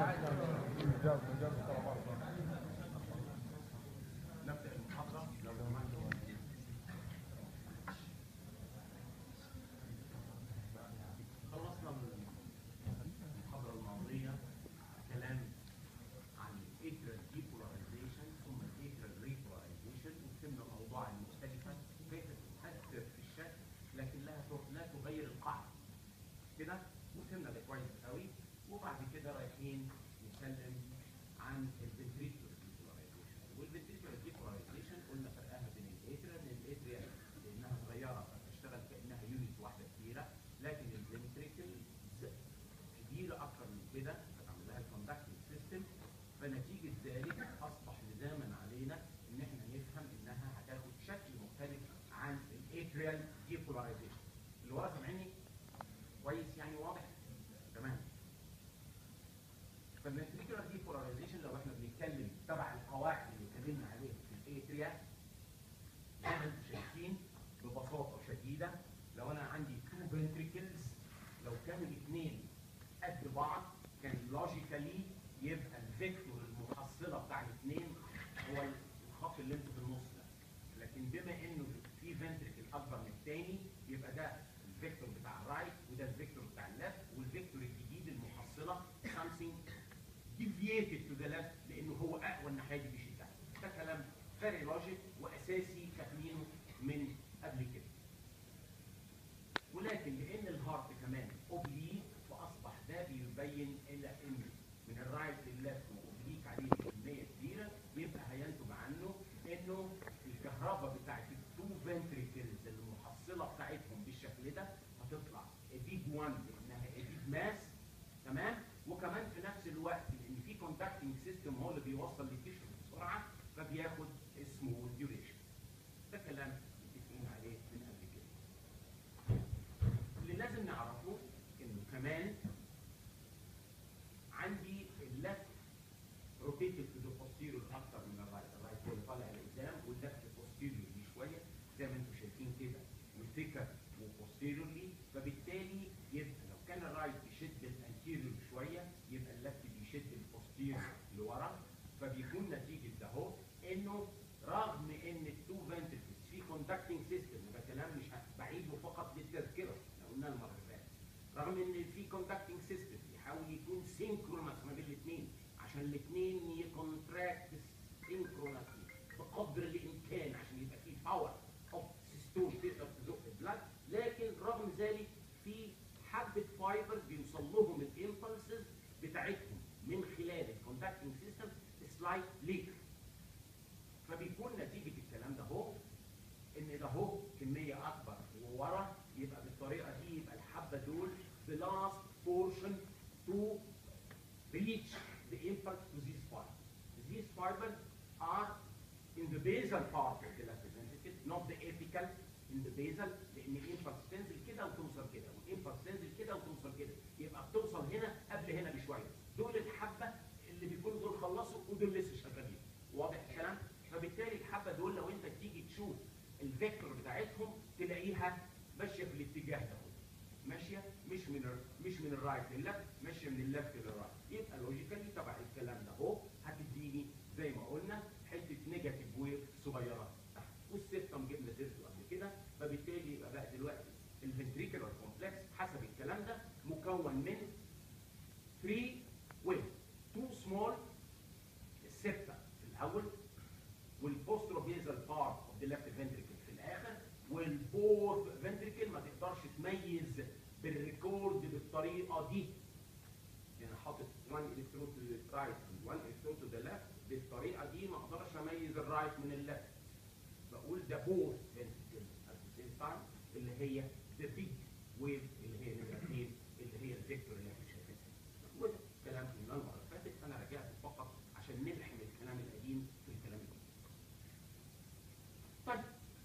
نبدأ المحاضرة لو سمحتوا خلصنا من المحاضرة الماضية كلام عن الاترال ديبولاريزيشن ثم الاترال ريبولاريزيشن وفهمنا الأوضاع المختلفة كيف تؤثر في الشكل لكن لا لا تغير القاعدة كده وفهمنا ده كويس قوي وبعد كده رايحين نتكلم عن الفنتريكولار ديبولاريزيشن والفنتريكولار ديبولاريزيشن قلنا فرقها بين الاتريا لان الاتريا لانها صغيره فتشتغل كانها يونت واحده كبيره لكن الفنتريكل كبيره اكتر من كده فتعمل لها الكوندكتنج سيستم فنتيجه ذلك اصبح لزاما علينا ان احنا نفهم انها هتاخد شكل مختلف عن الاتريال ديبولاريزيشن اللي ورا سامعني كويس يعني واضح تمام فالفنتريكولار ديبولاريزيشن لو احنا بنتكلم تبع القواعد اللي اتكلمنا عليها في الاتريا زي ما انتم شايفين ببساطه شديده لو انا عندي تو فنتريكلز لو كانوا الاثنين قد بعض كان لوجيكالي يبقى الفيكتور المحصله بتاع الاثنين هو الخط اللي انتوا في النص ده لكن بما انه في فنتريكل اكبر من الثاني يبقى ده الفيكتور بتاع الرايت وده الفيكتور بتاع الليفت والفيكتور الجديد المحصله something deviated to the left لانه هو اقوى الناحيه دي بيشدها ده كلام فيري لوجيك واساسي فاهمينه من قبل كده ولكن لان الهارت كمان اوبليك فاصبح ده بيبين الى ان من الرايت للليفت واوبليك عليه كميه كبيره يبقى هينتج عنه انه الكهرباء بتاعت التو فنتريكلز المحصله بتاعتهم بالشكل ده هتطلع اديد 1 لانها اديد ماس تمام وكمان في نفس الوقت لان في كونتاكتنج سيستم هو اللي بيوصل للتيشو بسرعه فبياخد اسمه ديوريشن ده كلام متفقين عليه من قبل كده اللي لازم نعرفه انه كمان عندي اللفت روتيتد تو ذا posterior اكتر من الرايت الرايت هو اللي طالع لقدام واللفت posterior دي شويه زي ما انتم شايفين كده والثيكر وبوستيريورلي فبالتالي يبقى لو كان الرايت بيشد الانتيريور شويه يبقى اللفت بيشد البوستيريور لورا فبيكون نتيجه ده اهو انه رغم ان التو فنتركلز في كوندكتنج سيستم وده كلام مش بعيده فقط للتذكره احنا قلنا المره اللي فاتت رغم ان في كوندكتنج سيستم بيحاول يكون سينكرونس ما بين الاثنين عشان الاثنين يكونتراكت سينكرونسلي بقدر الامكان عشان يبقى في باور اوف سيستول تقدر تزق البلاد لكن رغم ذلك في حبه فايبرز بيوصل لهم الامبلسز بتاعتهم من خلال الكوندكتنج سيستم سلايد ليك فبيكون نتيجه الكلام ده هو ان ده هو كميه اكبر وورا يبقى بالطريقه دي يبقى الحبه دول the last portion to reach the impulse to these fibers. These fibers are in the basal part of the left ventricle, not the apical in the basal لان الامبلس تنزل كده وتوصل كده والامبلس تنزل كده وتوصل كده يبقى بتوصل هنا قبل هنا بشويه دول الحبه اللي بيكونوا دول خلصوا ودول لسه شغالين واضح الكلام فبالتالي الحبه دول لو انت تيجي تشوف الفيكتور بتاعتهم تلاقيها ماشيه في الاتجاه ده ماشيه مش من ال مش من الرايت لللفت ماشيه من اللفت للرايت يبقى لوجيكالي تبع الكلام ده اهو هتديني زي ما قلنا حته نيجاتيف ويف صغيره تحت والسيستم جبنا سيرته قبل كده فبالتالي يبقى بقى دلوقتي الفنتريكولار كومبلكس حسب الكلام ده مكون من 3 ويف 2 سمول السبتة في الاول والبوستروبيزال بارت اوف ذا ليفت فنتريكل في الاخر والبوث فنتريكل ما تقدرش تميز بالريكورد بالطريقه دي يعني حاطط 1 الكترود تو ذا رايت 1 الكترود تو ذا ليفت بالطريقه دي ما اقدرش اميز الرايت من الليفت بقول ده بوث فنتريكل ات ذا سيم تايم اللي هي ذا بيج ويف اللي هي نيجاتيف اللي هي الفيكتور اللي احنا شايفينها وده كلام من المره اللي فاتت انا رجعت فقط عشان نلحم الكلام القديم في الكلام الجديد طيب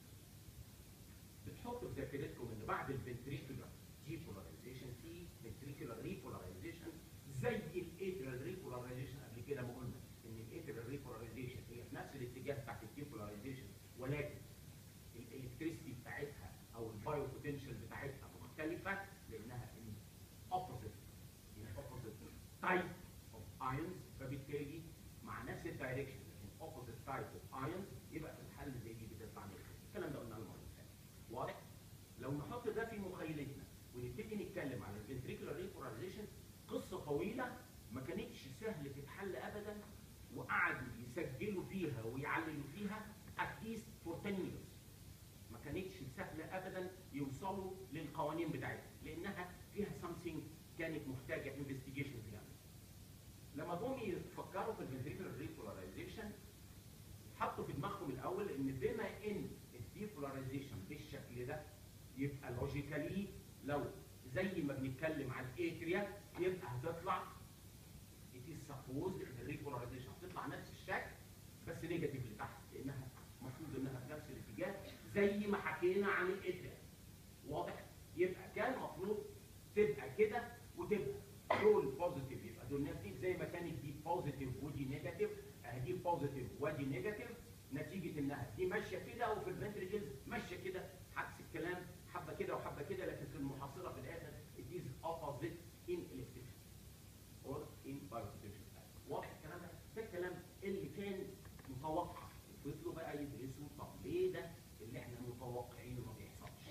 بتحطوا في ذاكرتكم ان بعد الفنتريكولار ديبولاريزيشن في فنتريكولار ريبولاريزيشن زي الاتريال ريبولاريزيشن قبل كده ما قلنا ان الاتريال ريبولاريزيشن هي في نفس الاتجاه بتاعت الديبولاريزيشن ولكن الالكتريستي بتاعتها او البايو بوتنشال بتاعتها مختلفه لانها ان اوبوزيت ان اوبوزيت تايب اوف ايونز فبالتالي مع نفس الدايركشن لكن اوبوزيت تايب اوف ايونز يبقى في الحل زي دي بتطلع نيجاتيف الكلام ده قلناه المره اللي فاتت واضح لو نحط ده في مخيلتنا ونبتدي نتكلم على الفنتريكولار ريبولاريزيشن قصه طويله ما كانتش سهل تتحل ابدا وقعدوا يسجلوا فيها ويعللوا فيها اتليست فور 10 years ما كانتش سهله ابدا يوصلوا للقوانين بتاعتها لانها فيها something كانت محتاجه انفستيجيشن فيها لما جم يفكروا في الفنتريكولار ريبولاريزيشن حطوا في دماغهم الاول ان بما ان الديبولاريزيشن بالشكل ده يبقى لوجيكالي لو زي ما بنتكلم عن الاتريا يبقى هتطلع it is supposed ان الريبولاريزيشن هتطلع نفس الشكل بس نيجاتيف لتحت لانها المفروض انها في نفس الاتجاه زي ما حكينا عن الاتريا واضح يبقى كان المفروض تبقى كده وتبقى دول بوزيتيف يبقى دول نيجاتيف زي ما كانت دي بوزيتيف ودي نيجاتيف اهي دي بوزيتيف ودي نيجاتيف نتيجه انها دي ماشيه كده وفي الفنتريكلز ماشيه كده عكس الكلام حبه كده وحبه كده لكن في المحصله في الاخر it is opposite in electricity or in bioprotection واضح الكلام ده؟ ده الكلام اللي كان متوقع فضلوا بقى يدرسوا طب ليه ده اللي احنا متوقعينه ما بيحصلش؟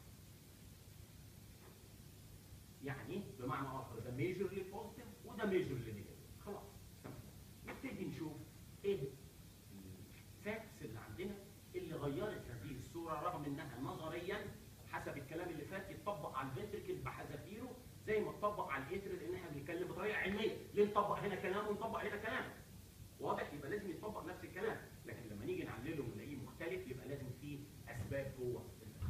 يعني بمعنى اخر ده ميجرلي بوزيتيف وده ميجرلي نيجاتيف خلاص تمام نبتدي نشوف ايه الفاكتس اللي عندنا اللي غيرت هذه الصوره رغم انها نظريا حسب الكلام اللي فات يتطبق على الفنتركل بحذافيره زي ما اتطبق على الاتر لان احنا بنتكلم بطريقه علميه ليه نطبق هنا كلام ونطبق هنا كلام واضح يبقى لازم يتطبق نفس الكلام لكن لما نيجي نعلله ونلاقيه مختلف يبقى لازم فيه اسباب جوه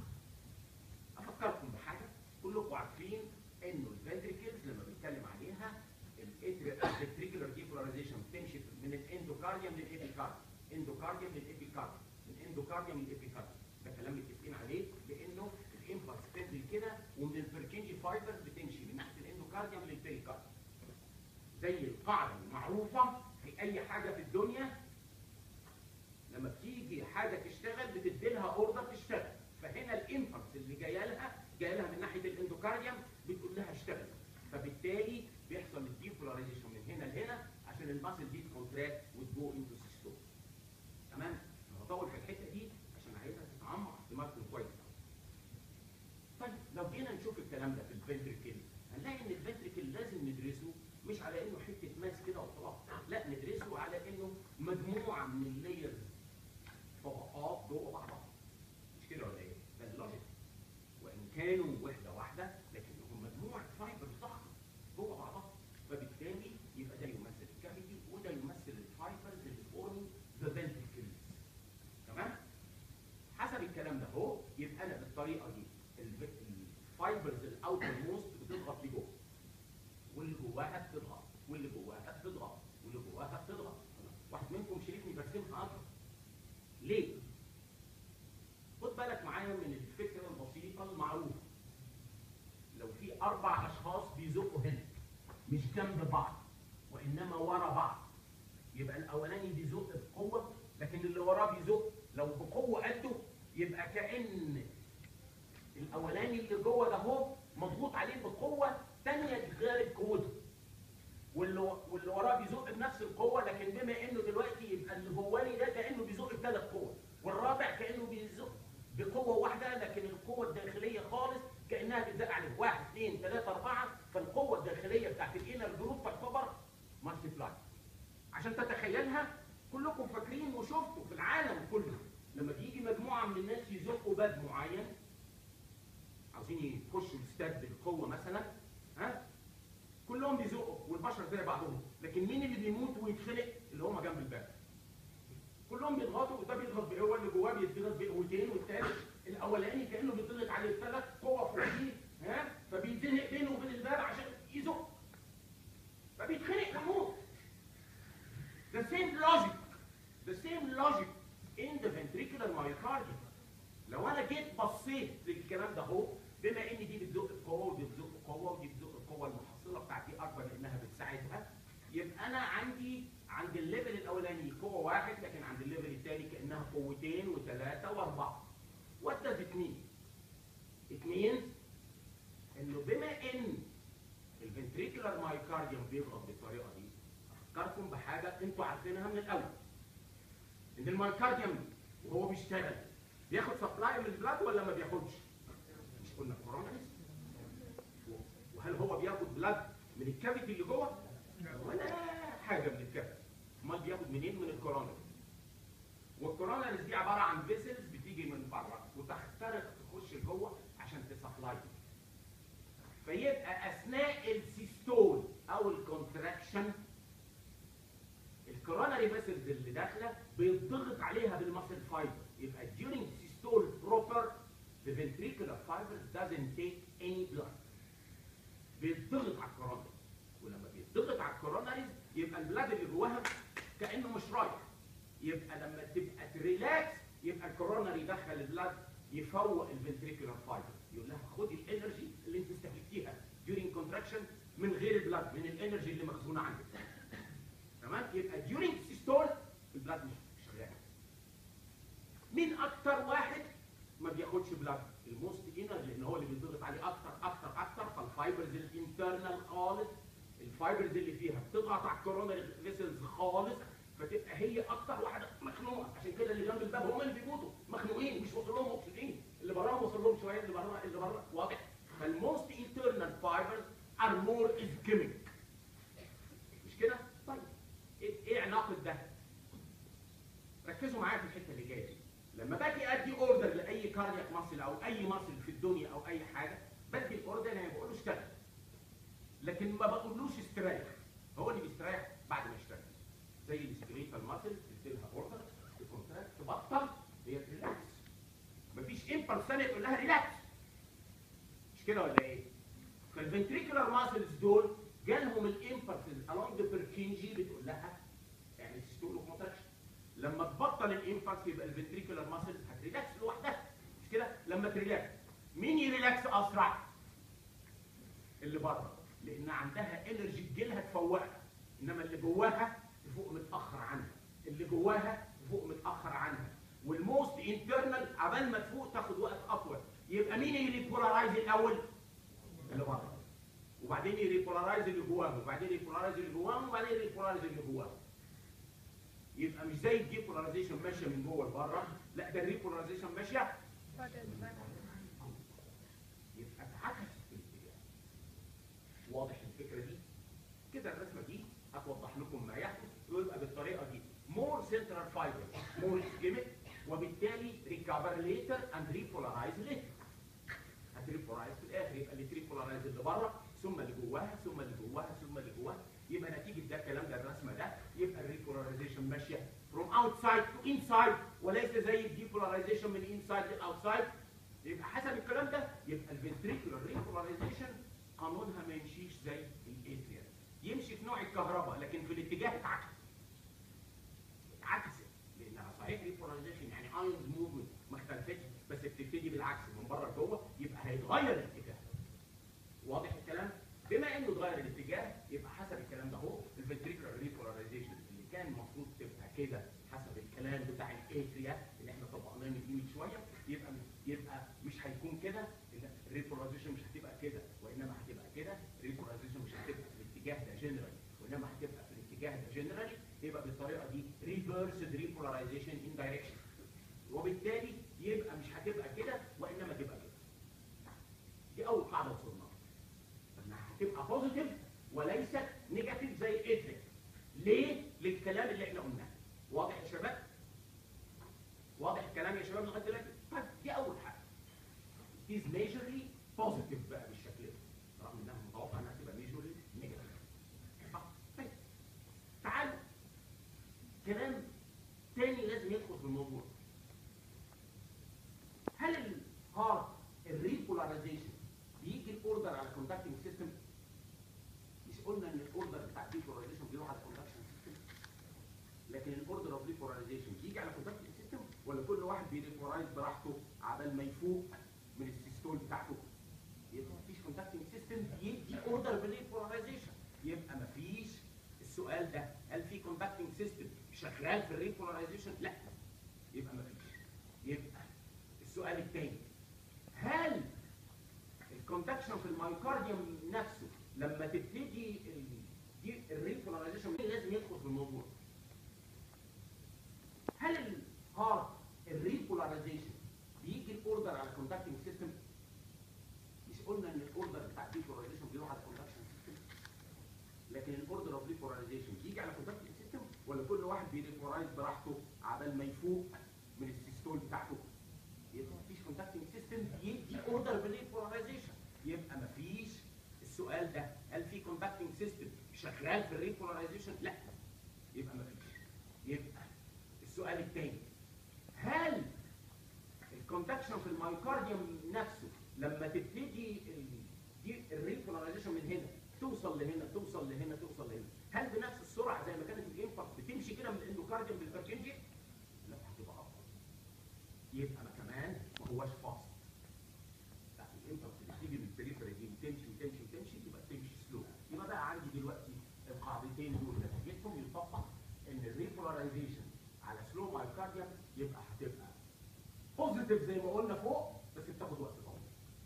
افكركم بحاجه كلكم عارفين انه الفنتركلز لما بنتكلم عليها الفنتريكولار ديبولاريزيشن بتمشي من الاندوكارديوم للابيكارديوم اندوكارديوم للابيكارديوم من اندوكارديوم للابيكارديوم ده كلام متفقين عليه بانه الامبلس بتنزل كده ومن البركنجي فايبرز بتمشي من ناحيه الاندوكارديوم للبيريكارديوم زي القاعده المعروفه في اي حاجه في الدنيا لما بتيجي حاجه تشتغل بتدي لها اوردر تشتغل فهنا الامبلس اللي جايه لها جايه لها من ناحيه الاندوكارديوم بتقول لها اشتغل فبالتالي بيحصل الديبولاريزيشن من هنا لهنا عشان الماسل دي تكونتراكت وتجو انتو سيستول تمام انا بطول في الحته دي عشان عايزها تتعمق دماغكم كويس طيب لو جينا نشوف الكلام ده في الفنتركل هنلاقي ان الفنتركل لازم ندرسه مش على انه حته ماس كده وخلاص لا ندرسه على انه مجموعه من اللايرز طبقات جوه بعضها مش كده ولا ايه؟ ده اللوجيك وان كانوا وحده واحده لكنهم مجموعه فايبرز ضخمه جوه بعضها فبالتالي يبقى ده يمثل الكافيتي وده يمثل الفايبرز اللي فورمينج ذا فنتركلز تمام؟ حسب الكلام ده اهو يبقى انا بالطريقه دي الفايبرز الاوتر موست بتضغط لجوه واللي جواها بتضغط واللي جواها بتضغط واللي جواها بتضغط واحد منكم شريكني برسمها اكتر ليه؟ خد بالك معايا من الفكره البسيطه المعروفه لو في اربع اشخاص بيزقوا هنا مش جنب بعض وانما ورا بعض يبقى الاولاني بيزق بقوه لكن اللي وراه بيزق لو بقوه قده يبقى كان الاولاني اللي جوه ده هو مضغوط عليه بقوه ثانيه تغلب قوته واللي واللي وراه بيزق بنفس القوه لكن بما انه دلوقتي يبقى اللي جواني ده كانه بيزق بثلاث قوه والرابع كانه بيزق بقوه واحده لكن القوه الداخليه خالص كانها بتزق عليه واحد اثنين ثلاثه اربعه فالقوه الداخليه بتاعت الانر جروب تعتبر مالتيبلاي عشان تتخيلها كلكم فاكرين وشفتوا في العالم كله لما بيجي مجموعه من الناس يزقوا باب معين عاوزين يخشوا الاستاد بالقوه مثلا ها كلهم بيزقوا والبشر زي بعضهم لكن مين اللي بيموت ويتخنق اللي هم جنب الباب كلهم بيضغطوا وده بيضغط بقوه اللي جواه بيضغط بقوتين والثالث الاولاني كانه بيضغط عليه ثلاث قوه فوقيه ها فبيتزنق بينه وبين الباب عشان يزق فبيتخنق ويموت The same logic the same logic in the ventricular myocardium لو انا جيت بصيت للكلام ده اهو بما ان دي بتزق بقوه ودي بتزق بقوه ودي بتزق بقوه المحصله بتاعتي اكبر لانها بتساعدها يبقى انا عندي عند الليفل الاولاني قوه واحد لكن عند الليفل الثاني كانها قوتين وثلاثه واربعه. What does it mean? It means انه بما ان الفنتريكولار مايكارديوم بيضغط بالطريقه دي حاجه انتوا عارفينها من الاول ان المايوكارديوم وهو بيشتغل بياخد سبلاي من البلاد ولا ما بياخدش؟ مش قلنا كوروناريز وهل هو بياخد بلاد من الكافيتي اللي جوه؟ ولا حاجه من الكافيتي امال بياخد منين؟ من الكوروناريز والكوروناريز دي عباره عن فيسلز بتيجي من بره وتخترق تخش لجوه عشان تسبلاي فيبقى اثناء السيستول او الكونتراكشن الكوروناري فيسلز اللي داخله بيضغط عليها بالمسل فايبر يبقى during systole proper the ventricular fibers doesn't take any blood بيضغط على الكوروناري ولما بيضغط على الكوروناريز يبقى البلاد اللي جواها كانه مش رايح يبقى لما تبقى تريلاكس يبقى الكوروناري يدخل البلاد يفوق الفنتريكولار فايبر يقول لها خدي الانرجي اللي انت استهلكتيها during contraction من غير البلاد من الانرجي اللي مخزونه عندك تمام يبقى during systole البلاد مش شغال مين اكتر واحد ما بياخدش بلاد الموست انرجي لان هو اللي بيضغط عليه اكتر اكتر اكتر فالفايبرز الانترنال خالص الفايبرز اللي فيها بتضغط على الكوروناري فيسلز خالص فتبقى هي اكتر واحده مخنوقه عشان كده اللي جنب الباب هم اللي بيموتوا مخنوقين مش واصل لهم اكسجين اللي براهم وصل لهم شويه اللي بره اللي بره واضح فالموست انترنال فايبرز ار مور اسكيميك مش كده؟ طيب ايه إيه علاقه ده؟ ركزوا معايا في الحته اللي جايه دي لما باجي ادي اوردر لاي كاردياك ماسل او اي ماسل في الدنيا او اي حاجه بدي الاوردر انا بقول له اشتغل لكن ما بقولوش استريح هو اللي بيستريح بعد ما يشتغل زي السكريتال ماسل تديلها اوردر تكونتراكت تبطل هي ريلاكس مفيش امبلس ثانيه تقول لها ريلاكس مش كده ولا ايه؟ فالفنتريكولار ماسلز دول جالهم الامبلسز along the Purkinje بتقول لها اعمل سيستول وكونتراكشن لما تبطل الامبلس يبقى الفنتريكولار ماسل هتريلاكس لوحدها مش كده؟ لما تريلاكس مين يريلاكس اسرع؟ اللي بره لان عندها انرجي تجيلها تفوقها انما اللي جواها تفوق متاخر عنها اللي جواها تفوق متاخر عنها والموست انترنال عبال ما تفوق تاخد وقت اطول يبقى مين يريبولارايز الاول اللي بره وبعدين يريبولارايز اللي جواهم وبعدين يريبولارايز اللي جواهم وبعدين يريبولارايز اللي جواهم يبقى مش زي الديبولاريزيشن ماشيه من جوه لبره لا ده الريبولاريزيشن ماشيه يبقى اتعكس في الاتجاه واضح الفكره دي كده الرسمه دي هتوضح لكم ما يحدث ويبقى بالطريقه دي more central fiber more ischemic وبالتالي recover later and repolarize later هتريبولارايز في الاخر يبقى اللي تريبولارايز اللي بره ثم اللي جواها ثم اللي جواها ثم اللي جواها يبقى نتيجه ده الكلام ده الرسمه ده يبقى الريبولارايزيشن ماشيه from outside to inside وليس زي الديبولارايزيشن من inside ل outside يبقى حسب الكلام ده يبقى الفنتريكولار ريبولارايزيشن قانونها ما يمشيش زي الاتريال يمشي في نوع الكهرباء لكن في الاتجاه اتعكس اتعكست لانها صحيح ريبولارايزيشن يعني ايونز موفمنت ما اختلفتش بس بتبتدي بالعكس من بره لجوه يبقى هيتغير الاتجاه واضح الكلام بما انه اتغير الاتجاه يبقى حسب الكلام ده اهو الفنتريكولار ريبولارايزيشن اللي كان المفروض تبقى كده حسب الكلام بتاع الاتريا اللي احنا طبقناه من دي من شويه يبقى يبقى مش هيكون كده الريبولارايزيشن مش هتبقى كده وانما هتبقى كده الريبولارايزيشن مش هتبقى في الاتجاه ده جنرالي وانما هتبقى في الاتجاه ده جنرالي يبقى بالطريقه دي ريفرسد ريبولارايزيشن ان دايركشن وبالتالي يبقى مش هتبقى كده وانما تبقى كده دي اول قاعده وصلنا انها هتبقى بوزيتيف وليست نيجاتيف زي الاتريك ليه للكلام اللي احنا قلناه واضح يا شباب واضح الكلام يا شباب لغايه دلوقتي طيب دي اول حاجه is majorly positive بقى بالشكل ده رغم انها متوقع انها تبقى majorly negative طيب تعالوا كلام تاني لازم يدخل في الموضوع هل الهارت الريبولاريزيشن بيجي الاوردر على كوندكتنج سيستم مش قلنا ان الاوردر بتاع الريبولاريزيشن بيروح على كوندكشن سيستم لكن الاوردر اوف ريبولاريزيشن بيجي على كوندكتنج سيستم ولا كل واحد بيريبولارايز براحته عبال ما يفوق من السيستول بتاعته يبقى مفيش كوندكتنج سيستم بيدي اوردر بالريبولاريزيشن يبقى مفيش السؤال ده هل في كوندكتنج سيستم شغال في الريبولاريزيشن لا يبقى مفيش يبقى السؤال الثاني هل الكوندكشن في المايوكارديوم نفسه لما تبتدي الريبولاريزيشن لازم لازم يدخل في الموضوع هل الهارت الريبولاريزيشن بيجي الاوردر على كوندكتنج سيستم مش قلنا ان الاوردر بتاع الريبولاريزيشن بيروح على كوندكشن سيستم لكن الاوردر اوف ريبولاريزيشن بيجي على كوندكتنج سيستم ولا كل واحد بيريبولارايز براحته عبال ما يفوق من السيستول بتاعته يبقى مفيش كونتاكتنج سيستم بيدي اوردر بالريبولاريزيشن يبقى مفيش السؤال ده هل في كونتاكتنج سيستم شغال في الريبولاريزيشن لا يبقى مفيش يبقى السؤال الثاني هل الكونتاكشن في المايوكارديوم نفسه لما تبتدي ال- دي الريبولاريزيشن من هنا توصل لهنا توصل لهنا توصل لهنا هل بنفس السرعه زي ما كانت الانفاكت بتمشي كده من الاندوكارديوم للبركنجي لا هتبقى افضل يبقى ما كمان ما هواش فاست لا الانفاكت اللي بتيجي من البريفري دي وتمشي وتمشي وتمشي تبقى تمشي سلو يبقى بقى عندي دلوقتي القاعدتين دول نتيجتهم يطبق ان الريبولاريزيشن على سلو مايوكارديوم يبقى هتبقى بوزيتيف زي ما قلنا فوق بس بتاخد وقت طويل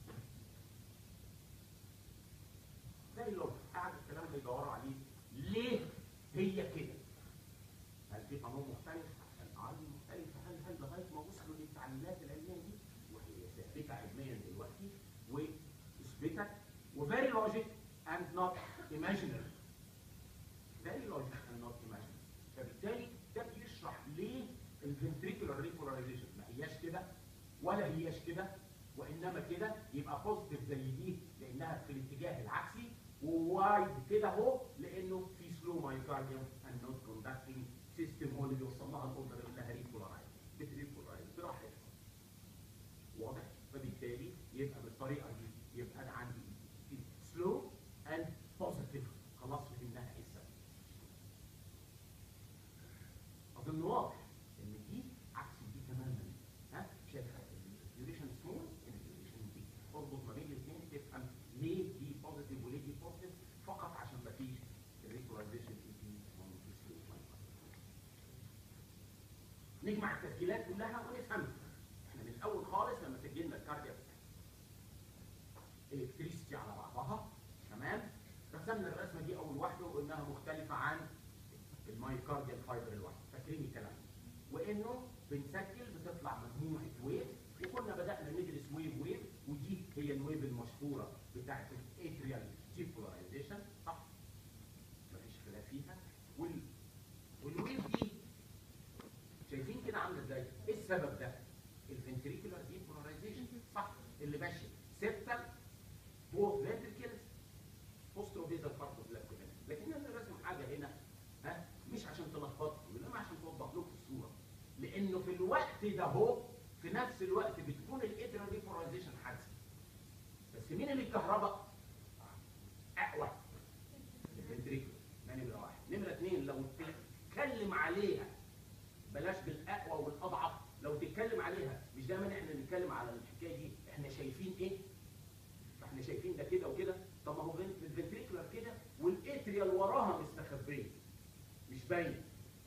زي لو قاعد الكلام ده يدوروا عليه ليه هي كده؟ هل في قانون مختلف؟ هل قوانين مختلفة؟ هل هل لغاية ما وصلوا للتعليلات العلمية دي وهي ثابتة علميا دلوقتي واثبتت وفيري لوجيك اند نوت imaginary very logic and not imaginary فبالتالي ده بيشرح ليه الفنتريكولار ريبولاريزيشن ما هياش كده ولا هياش كده وانما كده يبقى بوزيتيف زي دي لانها في الاتجاه العكسي ووايد كده اهو لانه في سلو مايوكارديوم اند نوت كوندكتنج سيستم هو اللي بيوصل لها الاوردر انها ريبولارايز بتريبولارايز براحتها واضح فبالتالي يبقى بالطريقه دي يبقى انا عندي سلو اند بوزيتيف خلاص فهمناها ايه السبب اظن واضح ان دي عكس دي تماما ها شايفها الديوريشن سمول الديوريشن دي اربط ما بين الاثنين تفهم ليه دي بوزيتيف وليه دي بوزيتيف فقط عشان ما فيش الريبولاريزيشن في نجمع التسجيلات كلها ونفهمها احنا من الاول خالص لما سجلنا الكاردياك الكتريستي على بعضها تمام رسمنا الرسمه دي اول واحده وقلناها مختلفه عن المايوكارديال فايبر الواحد فاكرين الكلام ده وانه بنسجل بتطلع مجموعه ويف وكنا بدانا ندرس ويف ويف ودي هي الويف المشهوره بتاعت الاتريال ديبولاريزيشن صح مفيش خلاف فيها وال والويف دي شايفين كده عامله ازاي ايه السبب ده الفنتريكولار ديبولاريزيشن صح اللي ماشي سيبتال فور فنتريكلز بوستروفيزال بارت اوف ليفت لكن انا راسم حاجه هنا ها مش عشان تلخبطكم انما عشان توضح لكم الصوره لانه في الوقت ده هو في نفس الوقت بتكون الاترال ديبولاريزيشن حادثه بس مين اللي الكهرباء اقوى الفنتريكولار ده نمره واحد نمره اثنين لو تتكلم عليها بلاش بالاقوى والاضعف لو تتكلم عليها مش دايما احنا نتكلم على الحكايه دي احنا شايفين ايه فاحنا شايفين ده كده وكده طب ما هو فين- الفنتريكولار كده والاتريال وراها مستخبيه مش باينه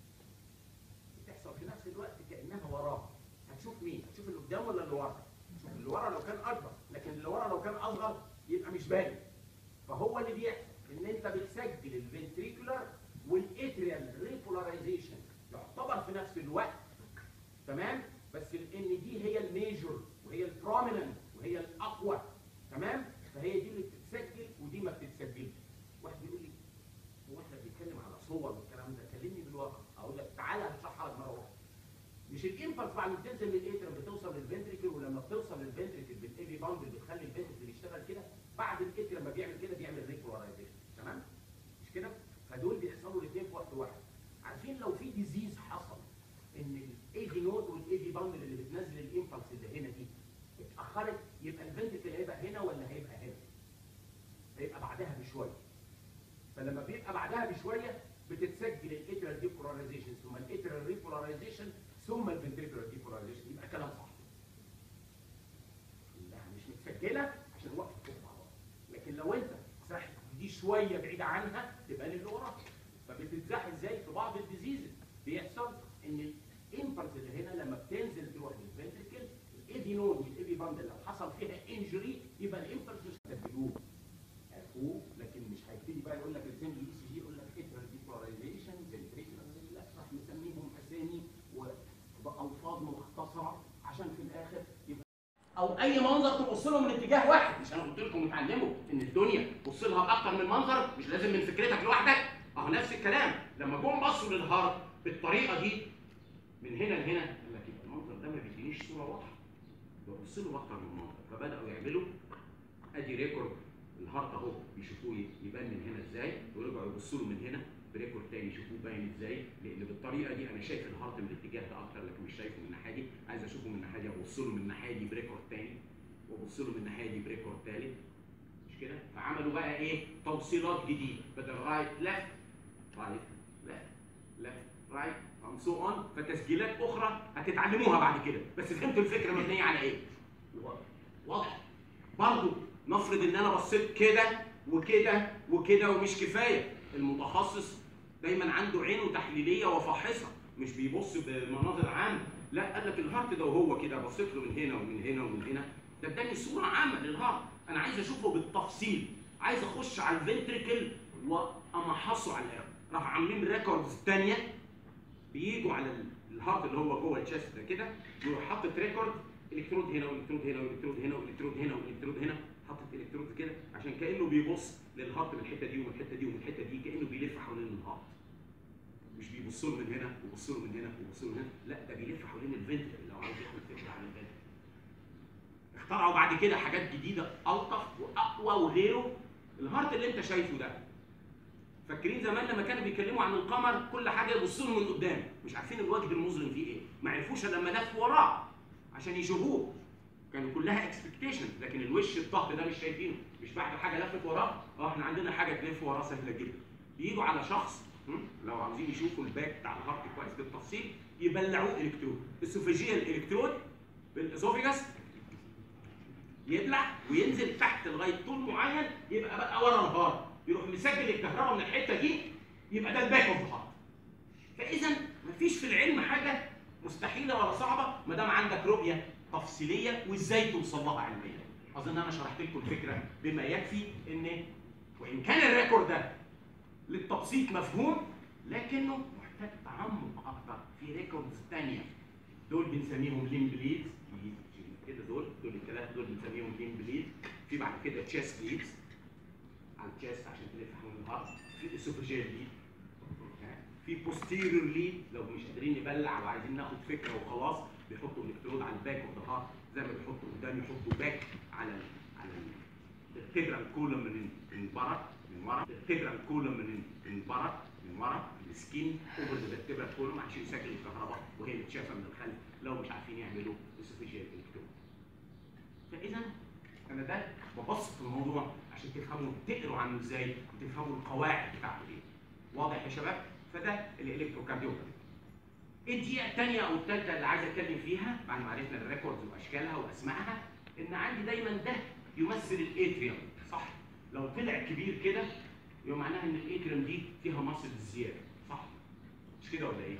بتحصل في نفس الوقت كانها وراها هتشوف مين هتشوف اللي قدام ولا اللي ورا شوف اللي ورا لو كان اكبر لكن اللي ورا لو كان اصغر يبقى مش باين فهو اللي بيحصل ان انت بتسجل الفنتريكولار والاتريال ريبولاريزيشن يعتبر في نفس الوقت تمام بس لان دي هي الميجور وهي البروميننت وهي الاقوى تمام فهي دي اللي بتتسجل ودي ما بتتسجلش واحد يقول لي هو احنا بنتكلم على صور والكلام ده كلمني بالواقع اقول لك تعالى هشرحها لك مره واحده مش الامبلس بعد ما بتنزل من الاتر بتوصل للفنتريكل ولما بتوصل للفنتريكل بالايفي باوند بتخلي الفنتريكل يشتغل كده بعد الاتر لما بيعمل كده بيعمل ريبولاريزيشن تمام مش كده فدول بيحصلوا الاثنين في وقت واحد عارفين لو في ديزيز حصل ان الايفي نود والايفي باوند اللي بتنزل الامبلس اللي هنا دي اتاخرت يبقى الفنتريكل هيبقى هنا ولا هيبقى هنا هيبقى بعدها بشويه فلما بيبقى بعدها بشويه بتتسجل الاترال ديبولاريزيشن ثم الاترال ريبولاريزيشن ثم الفنتريكولار ديبولاريزيشن يبقى كلام صح لا مش متسجله عشان وقت كده مع بعض لكن لو انت سحب دي شويه بعيده عنها تبقى اللي وراها فبتتزاح ازاي في بعض الديزيزز بيحصل ان الامبلس اللي هنا لما بتنزل تروح للفنتريكل الايفي نود والايفي باندل لو حصل فيها انجري يبقى الامبلس مش هتسجلوه عرفوه لكن مش هيبتدي بقى يقول لك ارسم لي اي سي جي يقول لك اترال ديبولاريزيشن زي او اي منظر تبص له من اتجاه واحد مش انا قلت لكم اتعلموا ان الدنيا بص لها باكتر من منظر مش لازم من فكرتك لوحدك اهو نفس الكلام لما جم بصوا للهارت بالطريقه دي من هنا لهنا قال لك يبقى المنظر ده ما بيدينيش صوره واضحه ببص له باكتر من منظر فبداوا يعملوا ادي ريكورد الهارت اهو بيشوفوه يبان من هنا ازاي ورجعوا يبصوا له من هنا بريكورد تاني يشوفوه باين ازاي لان بالطريقه دي انا شايف الهارت من الاتجاه ده اكتر لكن مش شايفه من الناحيه دي عايز اشوفه من الناحيه دي ابص له من الناحيه دي بريكورد تاني وابص له من الناحيه دي بريكورد تالت مش كده فعملوا بقى ايه توصيلات جديده بدل رايت ليفت رايت ليفت ليفت رايت ام سو اون فتسجيلات اخرى هتتعلموها بعد كده بس فهمتوا الفكره مبنيه على ايه واضح برضه نفرض ان انا بصيت كده وكده وكده ومش كفايه المتخصص دايما عنده عينه تحليليه وفاحصه مش بيبص بمناظر عامه لا قال لك الهارت ده وهو كده بصيت له من هنا ومن هنا ومن هنا ده اداني صوره عامه للهارت انا عايز اشوفه بالتفصيل عايز اخش على الفنتريكل وامحصه على الاخر راح عاملين ريكوردز ثانيه بيجوا على الهارت اللي هو جوه الشيست ده كده يروح حاطط ريكورد الكترود هنا والكترود هنا والكترود هنا والكترود هنا والكترود هنا حاطط الكترود كده عشان كانه بيبص للهارت من الحته دي ومن الحته دي ومن الحته دي كانه بيلف حوالين الهارت مش بيبص له من هنا ويبص له من هنا ويبص له من هنا لا ده بيلف حوالين الفنتركل لو عايز ياخد فكره عن الفنتركل اخترعوا بعد كده حاجات جديده الطف واقوى وغيره الهارت اللي انت شايفه ده فاكرين زمان لما كانوا بيتكلموا عن القمر كل حاجه يبصوا له من قدام مش عارفين الوجه المظلم فيه ايه ما عرفوش لما لف وراه عشان يشوفوه كانوا كلها اكسبكتيشن لكن الوش الضغط ده مش شايفينه مش بعد حاجه لفت وراه اه احنا عندنا حاجه تلف وراه سهله جدا بيجوا على شخص لو عاوزين يشوفوا الباك بتاع الهارت كويس بالتفصيل يبلعوه الكترود السوفيجيال الكترود بالاسوفيجاس يبلع وينزل تحت لغايه طول معين يبقى بقى ورا الهارت يروح مسجل الكهرباء من الحته دي يبقى ده الباك اوف هارت فاذا مفيش في العلم حاجه مستحيله ولا صعبه ما دام عندك رؤيه تفصيليه وازاي توصل لها علميا اظن انا شرحت لكم الفكره بما يكفي ان وان كان الريكورد ده للتبسيط مفهوم لكنه محتاج تعمق اكتر في ريكوردز ثانيه دول بنسميهم لين بليدز كده دول دول الثلاثه دول بنسميهم لين بليد في بعد كده تشيست ليدز على التشيست عشان تلف حول الهارت في اسوفاجيال ليد في بوستيريور ليد لو مش قادرين نبلع وعايزين ناخد فكره وخلاص بيحطوا الالكترود على الباك اوف ذا هارت زي ما بيحطوا قدام يحطوا باك على ال على التيجرال كولوم من من ورا من ورا التيجرال كولوم من من ورا من ورا السكين اوفر ذا التيجرال كولوم عشان يسجل الكهرباء وهي متشافه من الخلف لو مش عارفين يعملوا اسوفيجيال الكترود فاذا انا ده ببسط الموضوع عشان تفهموا تقروا عنه ازاي وتفهموا القواعد بتاعته ايه واضح يا شباب فده الالكتروكارديوجرافي الدقيقه الثانيه او الثالثه اللي عايز اتكلم فيها بعد ما عرفنا الريكوردز واشكالها واسمائها ان عندي دايما ده يمثل الاتريوم صح لو طلع كبير كده يبقى معناها ان الاتريوم دي فيها مصل زياده صح مش كده ولا ايه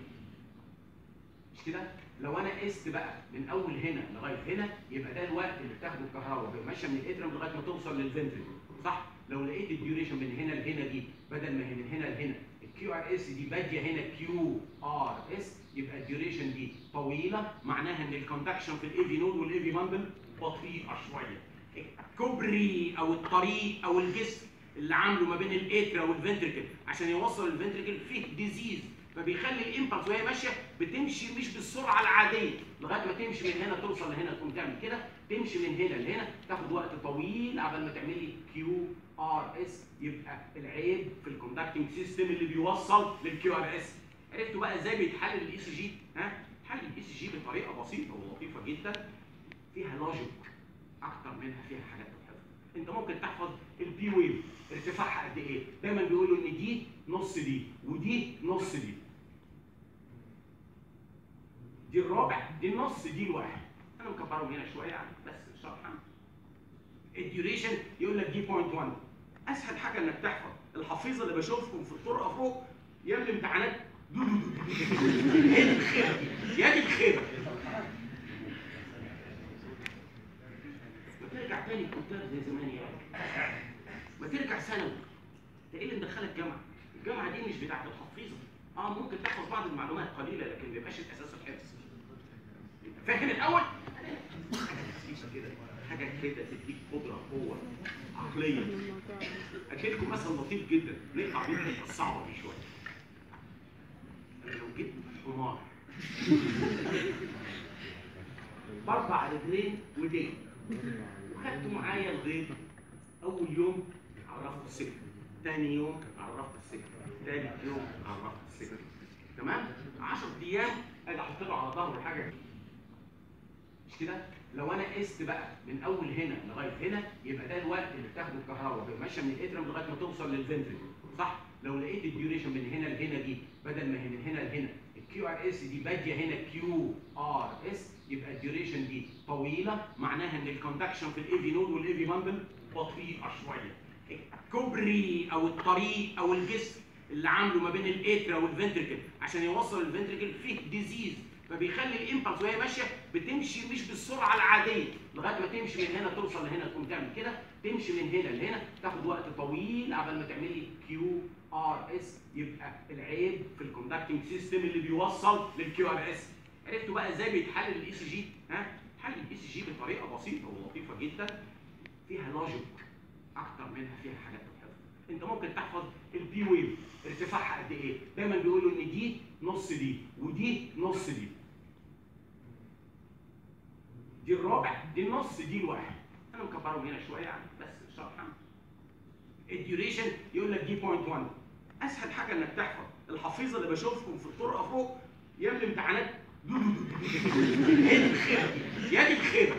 مش كده لو انا قست بقى من اول هنا لغايه هنا يبقى ده الوقت اللي بتاخده الكهرباء ماشيه من الاتريوم لغايه ما توصل للفنتريكل صح لو لقيت الديوريشن من هنا لهنا دي بدل ما هي من هنا لهنا الكيو ار اس دي باديه هنا كيو ار اس يبقى الديوريشن دي طويله معناها ان الكوندكشن في الاي في نود والاي في باندل بطيئه شويه الكوبري او الطريق او الجسم اللي عامله ما بين الاترا والفنتريكل عشان يوصل الفنتريكل فيه ديزيز فبيخلي الامبلس وهي ماشيه بتمشي مش بالسرعه العاديه لغايه ما تمشي من هنا توصل لهنا تقوم تعمل كده تمشي من هنا لهنا تاخد وقت طويل قبل ما تعملي كيو ار اس يبقى العيب في الكوندكتنج سيستم اللي بيوصل للكيو ار اس عرفتوا بقى ازاي بيتحلل الاي سي جي ها حل الاي سي جي بطريقه بسيطه ولطيفه جدا فيها لوجيك اكتر منها فيها حاجات تحفظ انت ممكن تحفظ البي ويف ارتفاعها قد ايه دايما بيقولوا ان دي نص دي ودي نص دي دي الرابع دي النص دي الواحد انا مكبرهم هنا شويه يعني بس الشرح الديوريشن يقول لك دي بوينت 1 اسهل حاجه انك تحفظ الحفيظه اللي بشوفهم في الطرقه فوق يعمل امتحانات دو دو دو هي دي الخيبه يا دي الخيبه ما ترجع تاني الكتاب زي زمان يا ما ترجع ثانوي ده ايه اللي مدخلك جامعه؟ الجامعه دي مش بتاعت الحفيظه اه ممكن تحفظ بعض المعلومات قليله لكن ما يبقاش الاساس الحفظ فاهم الاول؟ خفيفه كده حاجه كده تديك قدره قوه عقليه ادي لكم مثل لطيف جدا نقطع بيه الحته الصعبه دي شويه انا لو جبت حمار باربع رجلين ودين وخدته معايا لغايه اول يوم عرفت السكه تاني يوم عرفت السكه تالت يوم عرفت السكه تمام 10 ايام اجي احط له على ظهره حاجه مش كده لو انا قست بقى من اول هنا لغايه هنا يبقى ده الوقت اللي بتاخده الكهرباء بيبقى ماشيه من الاترم لغايه ما توصل للفنتريكل صح لو لقيت الديوريشن من هنا لهنا دي بدل ما هي من هنا لهنا الكيو ار اس دي باديه هنا كيو ار اس يبقى الديوريشن دي طويله معناها ان الكوندكشن في الاي في نود والاي في باندل بطيئه شويه الكوبري او الطريق او الجسم اللي عامله ما بين الاترا والفنتريكل عشان يوصل الفنتريكل فيه ديزيز فبيخلي الامبلس وهي ماشيه بتمشي مش بالسرعه العاديه لغايه ما تمشي من هنا توصل لهنا تقوم تعمل كده تمشي من هنا لهنا تاخد وقت طويل قبل ما تعملي كيو ار اس يبقى العيب في الكوندكتنج سيستم اللي بيوصل للكيو ار اس عرفتوا بقى ازاي بيتحلل الاي سي جي ها حل الاي سي جي بطريقه بسيطه ولطيفه جدا فيها لوجيك اكتر منها فيها حاجات بتحفظ انت ممكن تحفظ البي ويف ارتفاعها قد ايه دايما بيقولوا ان دي نص دي ودي نص دي دي الرابع دي النص دي الواحد انا مكبرهم هنا شويه يعني بس شرحا الديوريشن يقول لك دي 0.1 اسهل حاجه انك تحفظ الحفيظه اللي بشوفهم في الطرقه فوق يعمل امتحانات دو دو دو دو. هي دي الخيبه يا دي الخيبه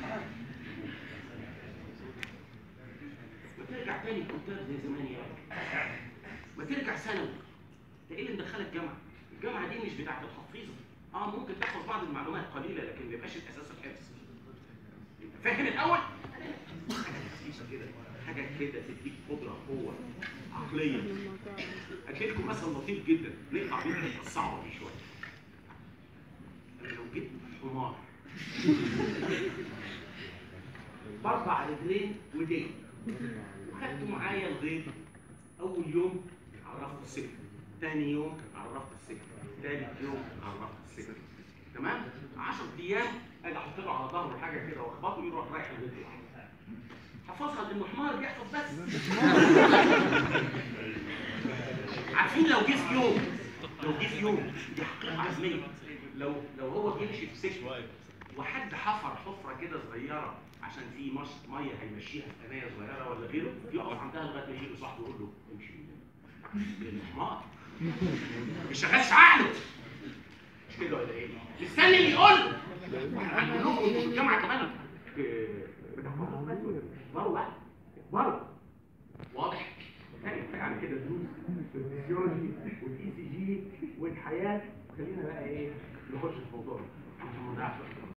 ما ترجع تاني كنتاب زي زمان يا راجل ما ترجع ثانوي ده ايه اللي مدخلك جامعه؟ الجامعه دي مش بتاعت الحفيظه اه ممكن تحفظ بعض المعلومات قليله لكن ما يبقاش الاساس الحفظ انت فاهم الاول؟ حاجه خفيفه كده حاجه كده تديك قدره قوه عقليه ادي لكم مثل لطيف جدا نقطع بيه الحته الصعبه دي شويه انا لو جبت حمار باربع رجلين ودين وخدته معايا لغايه اول يوم عرفت السكه تاني يوم عرفت السكه تالت يوم عرفت السكه تمام 10 ايام اجي احط له على ظهره حاجه كده واخبطه يروح رايح البيت لوحده حفظها لانه حمار بيحفظ بس عارفين لو جه في يوم لو جه في يوم دي حقيقه علميه لو لو هو بيمشي في سكه وحد حفر حفره كده صغيره عشان في مش ميه هيمشيها في قنايه صغيره ولا غيره يقف عندها لغايه ما يجي صاحبه يقول له امشي من هنا لانه حمار مش شغالش عقله مش كده ولا ايه؟ مستني اللي يقول له هنقول لكم انتوا في الجامعه كمان آه، بتحفظوا بس اكبروا بقى اكبروا واضح؟ يعني كده دروس الفسيولوجي والاي سي جي والحياه خلينا بقى ايه نخش في موضوعنا عشان ما نضيعش وقت